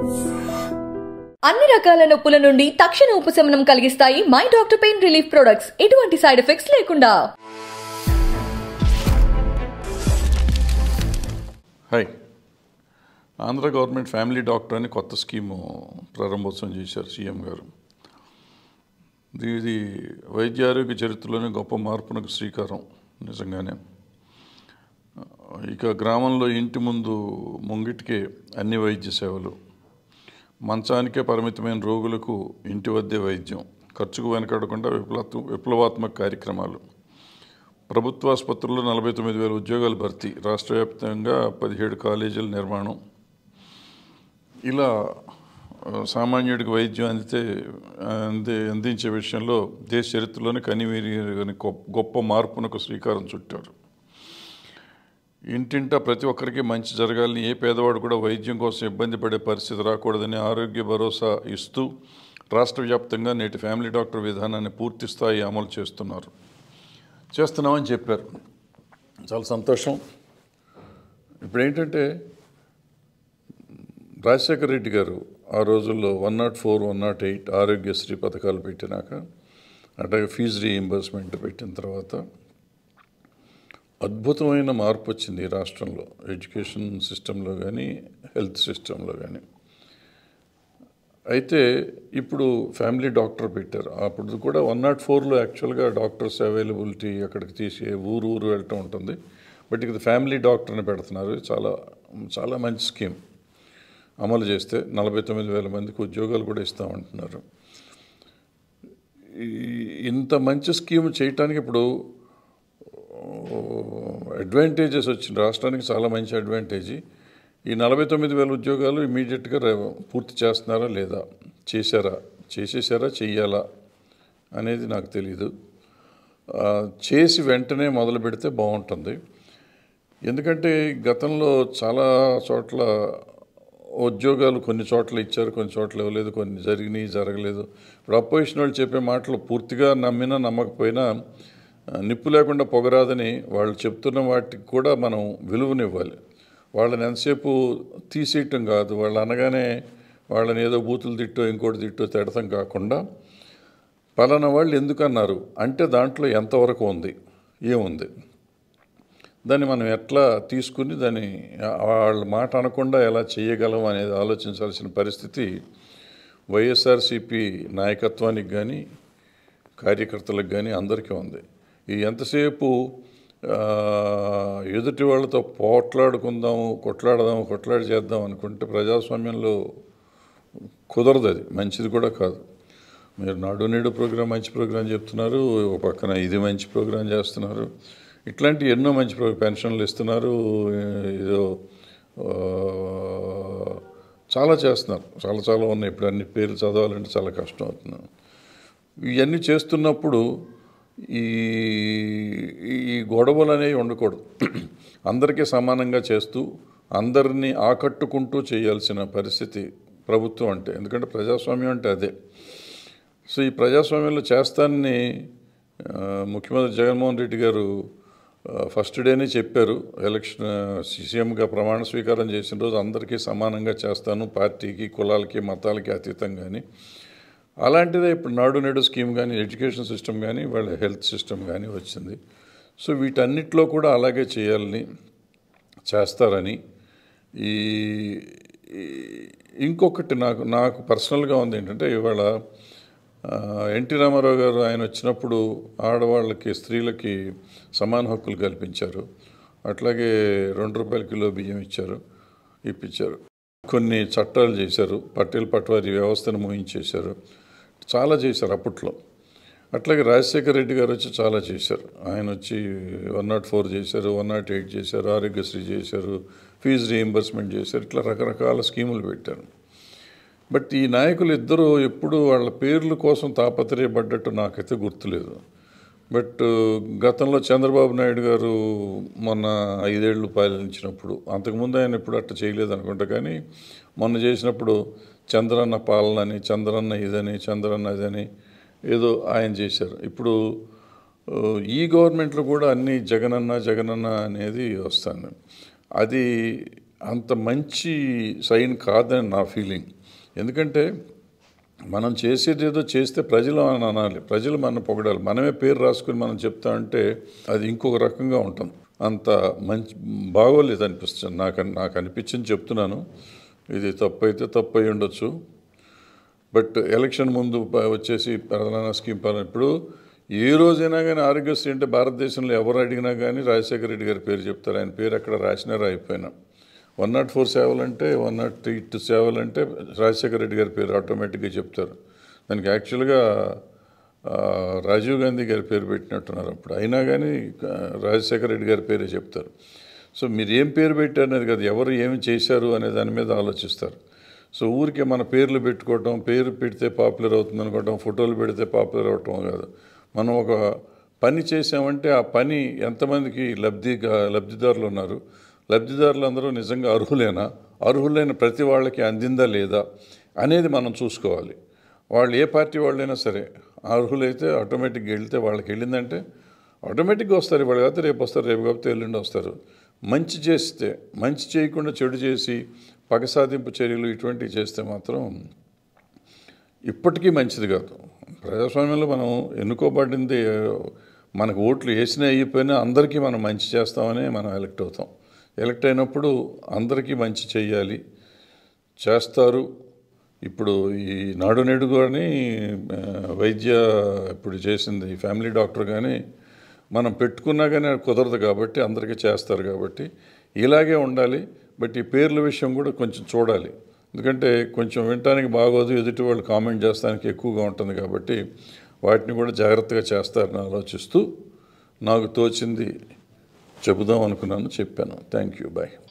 అన్ని రకాల నొప్పుల నుండి తక్షణ ఉపశమనం కలిగిస్తాయి my doctor pain relief products ఎటువంటి సైడ్ ఎఫెక్ట్స్ లేకుండా hi Andhra government family doctor అని కొత్త స్కీము ప్రారంభోత్సవం చేశారు సీఎం గారు ఇది వైద్య ఆరోగ్య చరిత్రలోనే గొప్ప మార్పునకు శ్రీకారం నిజంగానే ఇక గ్రామంలో ఇంటి ముందు ముంగిటికే అన్ని వైద్య సేవలు మంచానికే పరిమితమైన రోగులకు ఇంటి వద్దే వైద్యం ఖర్చుకు వెనకాడకుండా విప్లవ విప్లవాత్మక కార్యక్రమాలు ప్రభుత్వ ఆసుపత్రుల్లో నలభై తొమ్మిది వేల ఉద్యోగాలు భర్తీ రాష్ట్ర వ్యాప్తంగా పదిహేడు కాలేజీల నిర్మాణం ఇలా ఆ, సామాన్యుడికి వైద్యం అందితే అంది అందించే విషయంలో దేశ చరిత్రలోనే కనివీరి గొప్ప గొప్ప మార్పునకు శ్రీకారం చుట్టారు ఇంటింటా ప్రతి ఒక్కరికి మంచి జరగాలని ఏ పేదవాడు కూడా వైద్యం కోసం ఇబ్బంది పడే పరిస్థితి రాకూడదని ఆరోగ్య భరోసా ఇస్తూ రాష్ట్ర వ్యాప్తంగా నేటి ఫ్యామిలీ డాక్టర్ విధానాన్ని పూర్తి స్థాయి అమలు చేస్తున్నారు చేస్తున్నామని చెప్పారు చాలా సంతోషం ఇప్పుడు ఏంటంటే రాజశేఖర రెడ్డి గారు ఆ రోజుల్లో one nought four one nought eight Aarogyasri పథకాలు పెట్టినాక అట్లాగే ఫీజు రీఇంబర్స్మెంట్ పెట్టిన తర్వాత అద్భుతమైన మార్పు వచ్చింది ఈ రాష్ట్రంలో ఎడ్యుకేషన్ సిస్టంలో కానీ హెల్త్ సిస్టంలో కానీ అయితే ఇప్పుడు ఫ్యామిలీ డాక్టర్ పెట్టారు అప్పుడు కూడా వన్ నాట్ ఫోర్లో యాక్చువల్గా డాక్టర్స్ అవైలబిలిటీ అక్కడికి తీసి ఊరు ఊరు వెళ్ళటం ఉంటుంది బట్ ఇక్కడ ఫ్యామిలీ డాక్టర్ని పెడుతున్నారు చాలా చాలా మంచి స్కీమ్ అమలు చేస్తే నలభై తొమ్మిది వేల మందికి ఉద్యోగాలు కూడా ఇస్తామంటున్నారు ఈ- ఇంత మంచి స్కీమ్ చేయటానికి ఇప్పుడు అడ్వాంటేజెస్ వచ్చింది రాష్ట్రానికి చాలా మంచి అడ్వాంటేజ్ ఈ నలభై తొమ్మిది వేల ఉద్యోగాలు ఇమీడియట్గా రే- పూర్తి చేస్తున్నారా లేదా చేశారా చేసేసారా చెయ్యాలా అనేది నాకు తెలీదు ఆ, చేసి వెంటనే మొదలు పెడితే బాగుంటుంది ఎందుకంటే గతంలో చాలా చోట్ల ఉద్యోగాలు కొన్ని చోట్ల ఇచ్చారు కొన్ని చోట్ల ఇవ్వలేదు కొన్ని జరిగినాయి జరగలేదు ఇప్పుడు అపోజిషన్ వాళ్ళు చెప్పే మాటలు పూర్తిగా నమ్మినా నమ్మకపోయినా ఆ, నిప్పు లేకుండా పొగరాదని వాళ్ళు చెప్తున్న వాటికి కూడా మనం విలువనివ్వాలి వాళ్ళని ఎంతసేపు తీసేయటం కాదు వాళ్ళు అనగానే వాళ్ళని ఏదో బూతులు తిట్టో ఇంకోటి తిట్టో తిడతాం కాకుండా పలానా వాళ్ళు ఎందుకు అన్నారు అంటే దాంట్లో ఎంతవరకు ఉంది ఏముంది దాన్ని మనం ఎట్లా తీసుకుని దాన్ని వాళ్ళ మాట అనకుండా ఎలా చేయగలం అనేది ఆలోచించాల్సిన పరిస్థితి వైఎస్ఆర్సిపి నాయకత్వానికి కానీ కార్యకర్తలకు కానీ అందరికీ ఉంది ఈ ఎంతసేపు ఆ, ఎదుటి వాళ్ళతో పోట్లాడుకుందాము కొట్లాడదాము కొట్లాడి చేద్దాం అనుకుంటే ప్రజాస్వామ్యంలో కుదరదు అది మంచిది కూడా కాదు మీరు నాడు నేడు ప్రోగ్రాం మంచి ప్రోగ్రాం చెప్తున్నారు ఒక పక్కన ఇది మంచి ప్రోగ్రాం చేస్తున్నారు ఇట్లాంటి ఎన్నో మంచి ప్రో పెన్షన్లు ఇస్తున్నారు ఏదో ఆ, చాలా చేస్తున్నారు చాలా చాలా ఉన్నాయి ఇప్పుడు అన్ని పేర్లు చదవాలంటే చాలా కష్టం అవుతుంది ఇవన్నీ చేస్తున్నప్పుడు ఈ ఈ గొడవలు అనేవి ఉండకూడదు అందరికీ సమానంగా చేస్తూ అందరినీ ఆకట్టుకుంటూ చేయాల్సిన పరిస్థితి ప్రభుత్వం అంటే ఎందుకంటే ప్రజాస్వామ్యం అంటే అదే సో ఈ ప్రజాస్వామ్యంలో చేస్తానని ఆ, ముఖ్యమంత్రి జగన్మోహన్ రెడ్డి గారు ఆ, ఫస్ట్ డేనే చెప్పారు ఎలక్షన్ సీఎంగా ప్రమాణ స్వీకారం చేసిన రోజు అందరికీ సమానంగా చేస్తాను పార్టీకి కులాలకి మతాలకి అతీతంగాని అలాంటిదే ఇప్పుడు నాడు నేడు స్కీమ్ కానీ ఎడ్యుకేషన్ సిస్టమ్ కానీ వాళ్ళ హెల్త్ సిస్టమ్ కానీ వచ్చింది సో వీటన్నిటిలో కూడా అలాగే చేయాలని చేస్తారని ఈ ఈ- ఇంకొకటి నాకు నాకు పర్సనల్గా ఉంది ఏంటంటే ఇవాళ ఆ, ఎన్టీ రామారావు గారు ఆయన వచ్చినప్పుడు ఆడవాళ్ళకి స్త్రీలకి సమాన హక్కులు కల్పించారు అట్లాగే రెండు రూపాయల కిలో బియ్యం ఇచ్చారు ఇప్పించారు కొన్ని చట్టాలు చేశారు పటేల్ పట్వారీ వ్యవస్థను ముగించేశారు చాలా చేశారు అప్పట్లో అట్లాగే రాజశేఖర రెడ్డి గారు వచ్చి చాలా చేశారు ఆయన వచ్చి వన్ నాట్ ఫోర్ చేశారు వన్ నాట్ ఎయిట్ చేశారు ఆరోగ్యశ్రీ చేశారు ఫీజు రీయింబర్స్మెంట్ చేశారు ఇట్లా రకరకాల స్కీములు పెట్టారు బట్ ఈ నాయకులు ఇద్దరు ఎప్పుడు వాళ్ళ పేర్ల కోసం తాపత్రయపడ్డట్టు నాకైతే గుర్తులేదు బట్ గతంలో చంద్రబాబు నాయుడు గారు మొన్న ఐదేళ్లు పాలించినప్పుడు అంతకుముందు ఆయన ఎప్పుడు అట్లా చేయలేదు అనుకుంటా కానీ మొన్న చేసినప్పుడు చంద్రన్న పాలన అని చంద్రన్న ఇదని చంద్రన్న ఇదని ఏదో ఆయన చేశారు ఇప్పుడు ఆ, ఈ గవర్నమెంట్లో కూడా అన్ని జగనన్న జగనన్న అనేది వస్తుంది అది అంత మంచి సైన్ కాదని నా ఫీలింగ్ ఎందుకంటే మనం చేసేది ఏదో చేస్తే ప్రజలు అని అనాలి ప్రజలు మన పొగడాలి మనమే పేరు రాసుకుని మనం చెప్తా అంటే అది ఇంకొక రకంగా ఉంటుంది అంత మంచి బాగోలేదు అనిపిస్తుంది నాకు నాకు అనిపించింది చెప్తున్నాను ఇది తప్పు అయితే తప్పు అయి ఉండొచ్చు బట్ ఎలక్షన్ ముందు ప- వచ్చేసి ప్రధాన స్కీమ్ పని ఇప్పుడు ఏ రోజైనా కానీ ఆరోగ్యశ్రీ అంటే భారతదేశంలో ఎవరు అడిగినా కానీ రాజశేఖర రెడ్డి గారి పేరు చెప్తారు ఆయన పేరు అక్కడ రాసినా రాయిపోయినా వన్ నాట్ ఫోర్ సేవలంటే వన్ నాట్ ఎయిట్ సేవలంటే రాజశేఖర రెడ్డి గారి పేరు ఆటోమేటిక్గా చెప్తారు దానికి యాక్చువల్గా ఆ, రాజీవ్ గాంధీ గారి పేరు పెట్టినట్టున్నారు అప్పుడు అయినా కానీ ఆ, రాజశేఖర రెడ్డి గారి పేరే చెప్తారు సో మీరు ఏం పేరు పెట్టారు అనేది కాదు ఎవరు ఏమి చేశారు అనే దాని మీద ఆలోచిస్తారు సో ఊరికే మన పేర్లు పెట్టుకోవటం పేరు పెడితే పాపులర్ అవుతుంది అనుకోవటం ఫోటోలు పెడితే పాపులర్ అవటం కాదు మనం ఒక పని చేసామంటే ఆ పని ఎంతమందికి లబ్ధి లబ్ధిదారులు ఉన్నారు లబ్ధిదారులు అందరూ నిజంగా అర్హులేనా అర్హులైన ప్రతి వాళ్ళకి అందిందా లేదా అనేది మనం చూసుకోవాలి వాళ్ళు ఏ పార్టీ వాళ్ళైనా సరే అర్హులైతే ఆటోమేటిక్గా వెళ్తే వాళ్ళకి వెళ్ళిందంటే ఆటోమేటిక్గా వస్తారు వాళ్ళు కాకపోతే రేపు వస్తారు రేపు కాకపోతే ఎల్లుండి వస్తారు మంచి చేస్తే మంచి చేయకుండా చెడు చేసి పగ సాధింపు చర్యలు ఇటువంటివి చేస్తే మాత్రం ఇప్పటికీ మంచిది కాదు ప్రజాస్వామ్యంలో మనం ఎన్నుకోబడింది మనకు ఓట్లు వేసినా అయిపోయినా అందరికీ మనం మంచి చేస్తామని మనం ఎలక్ట్ అవుతాం ఎలక్ట్ అయినప్పుడు అందరికీ మంచి చేయాలి చేస్తారు ఇప్పుడు ఈ నాడు నేడు కానీ ఆ, వైద్య ఇప్పుడు చేసింది ఈ ఫ్యామిలీ డాక్టర్ కానీ మనం పెట్టుకున్నా కానీ అది కుదరదు కాబట్టి అందరికీ చేస్తారు కాబట్టి ఇలాగే ఉండాలి బట్ ఈ పేర్ల విషయం కూడా కొంచెం చూడాలి ఎందుకంటే కొంచెం వినటానికి బాగోదు ఎదుటి వాళ్ళు కామెంట్ చేస్తానికి ఎక్కువగా ఉంటుంది కాబట్టి వాటిని కూడా జాగ్రత్తగా చేస్తారని ఆలోచిస్తూ నాకు తోచింది చెబుదాం అనుకున్నాను చెప్పాను థ్యాంక్ యూ బాయ్